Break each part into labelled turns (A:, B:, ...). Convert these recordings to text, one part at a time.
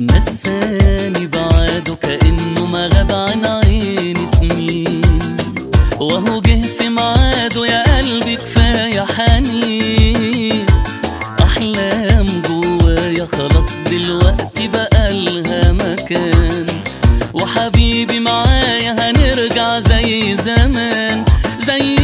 A: نساني بعاده كأنه ما غاب عن عيني سنين وهو جه في ميعاده يا قلبي كفاية حنين أحلام جوايا خلاص دلوقتي بقى لها مكان وحبيبي معايا هنرجع زي زمان زي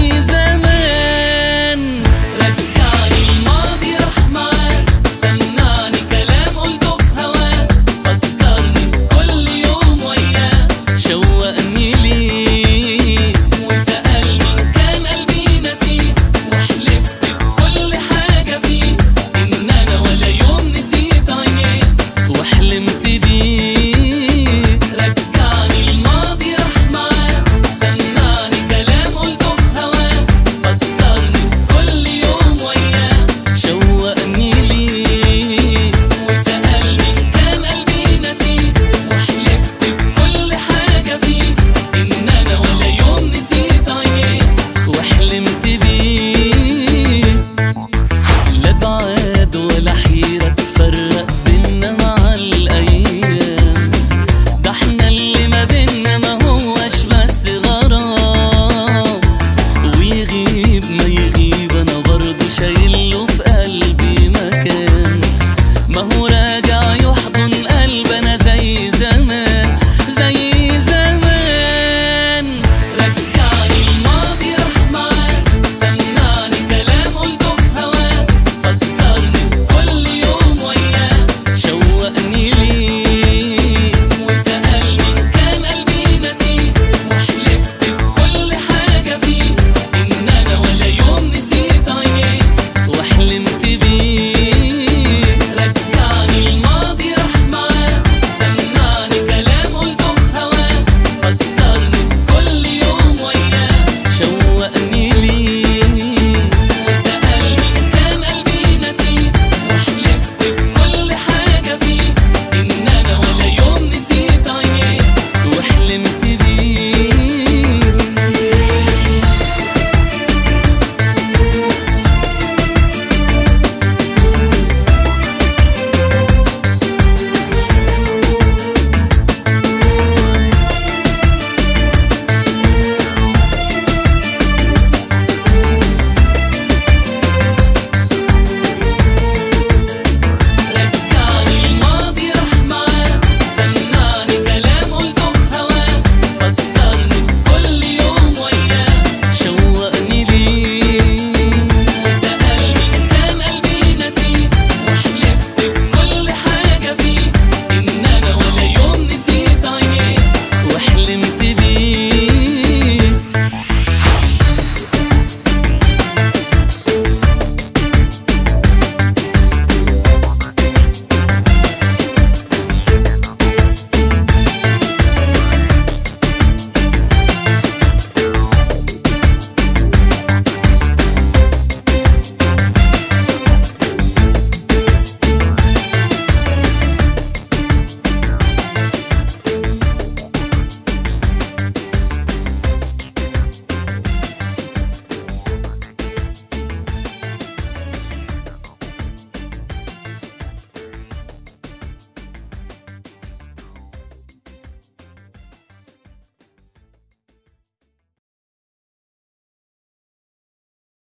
A: زمان رجعني الماضي راح معاه سمعني كلام قلته في هواه فكرني كل يوم وياه شوقني ليه وسألني كان قلبي نسيه وحلفت بكل حاجة فيه إن أنا ولا يوم نسيت عينيه وحلمت بيه رجعني الماضي راح معاه سمعني كلام قلته في هواه فكرني كل يوم وياه شوقني ليه وسألني كان قلبي نسيه وحلفت بكل حاجة فيه إن أنا ولا يوم نسيت عينيه وحلمت بيه لا بعاد ولا حيرة تفرق بينا مع الأيام ده احنا اللي ما بينا ما هوش بس غرام ويغيب ما يغيب أنا برضه شايل